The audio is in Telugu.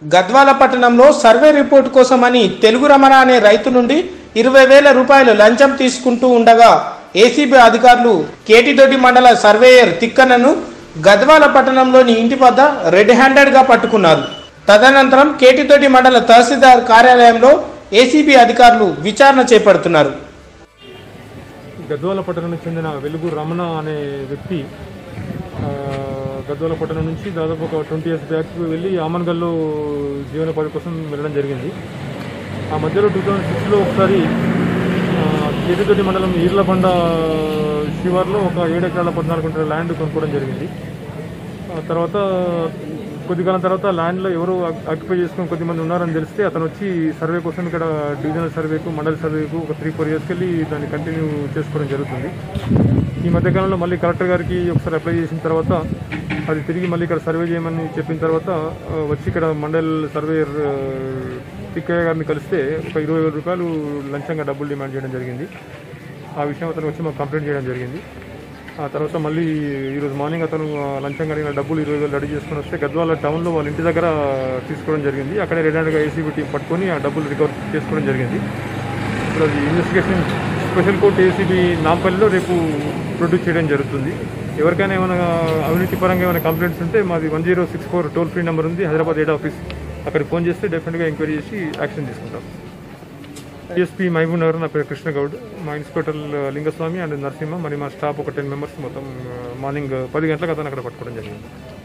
గద్వాల పట్టణంలో సర్వే రిపోర్ట్ కోసమని తెలుగు రమణ అనే రైతు నుండి ఇరవై వేల రూపాయలు లంచం తీసుకుంటూ ఉండగా ఏసీబీ అధికారులు కేటిదొడ్డి మండల సర్వేయర్ తిక్కన్నను గద్వాల పట్టణంలోని ఇంటి వద్ద రెడ్ హ్యాండెడ్ గా పట్టుకున్నారు తదనంతరం కేటిదొడ్డి మండల తహసీల్దార్ కార్యాలయంలో ఏసీబీ అధికారులు విచారణ చేపడుతున్నారు గద్వాల పట్టణానికి చెందిన వెలుగు రమణ అనే వ్యక్తి ఆ, గద్వాల పట్టణం నుంచి దాదాపు ఒక ట్వంటీ ఇయర్స్ బ్యాక్ వెళ్ళి ఆమన్గల్లో జీవనోపాధి కోసం వెళ్ళడం జరిగింది ఆ మధ్యలో టూ థౌజండ్ సిక్స్లో ఒకసారి కేతితోటి మండలం ఈర్లబండ శివార్లో ఒక ఏడు ఎకరాల పద్నాలుగు గుంటల ల్యాండ్ కొనుక్కోవడం జరిగింది ఆ తర్వాత కొద్ది కాలం తర్వాత ల్యాండ్లో ఎవరు ఆక్యుపై చేసుకుని కొద్దిమంది ఉన్నారని తెలిస్తే అతను వచ్చి సర్వే కోసం ఇక్కడ డివిజనల్ సర్వేకు మండల సర్వేకు ఒక త్రీ ఫోర్ ఇయర్స్కి వెళ్ళి దాన్ని కంటిన్యూ చేసుకోవడం జరుగుతుంది ఈ మధ్యకాలంలో మళ్ళీ కలెక్టర్ గారికి ఒకసారి అప్లై చేసిన తర్వాత అది తిరిగి మళ్ళీ ఇక్కడ సర్వే చేయమని చెప్పిన తర్వాత ఆ, వచ్చి ఇక్కడ మండల్ సర్వేయర్ ఆ, తిక్కయ్య గారిని కలిస్తే ఒక ఇరవై వేల రూపాయలు లంచంగా డబ్బులు డిమాండ్ చేయడం జరిగింది ఆ విషయం అతను వచ్చి మాకు కంప్లైంట్ చేయడం జరిగింది ఆ తర్వాత మళ్ళీ ఈరోజు మార్నింగ్ అతను ఆ, లంచం అడిగిన డబ్బులు ఇరవై వేలు రెడీ చేసుకుని వస్తే గద్వాల టౌన్లో వాళ్ళ ఇంటి దగ్గర తీసుకోవడం జరిగింది అక్కడే రెడీగా ఏసీబీ టీం పట్టుకొని ఆ డబ్బులు రికవర్ చేసుకోవడం జరిగింది ఇప్పుడు అది ఇన్వెస్టిగేషన్ స్పెషల్ కోర్ట్ ఏసీబీ నాంపల్లిలో రేపు ప్రొడ్యూస్ చేయడం జరుగుతుంది ఎవరికైనా ఏమైనా అవినీతి పరంగా ఏమైనా కంప్లైంట్స్ ఉంటే మాది one zero six four toll free number ఉంది హైదరాబాద్ హెడ్ ఆఫీస్ అక్కడికి ఫోన్ చేస్తే డెఫినెట్గా ఎంక్వైరీ చేసి యాక్షన్ తీసుకుంటాం డిఎస్పీ మహబూబ్ నగర్ నా పేరు కృష్ణగౌడ్ మా ఇన్స్పెక్టర్ లింగస్వామి అండ్ నరసింహ మరి మా స్టాఫ్ ఒక టెన్ మెంబర్స్ మొత్తం మార్నింగ్ పది గంటలకు అతను అక్కడ పట్టుకోవడం జరిగింది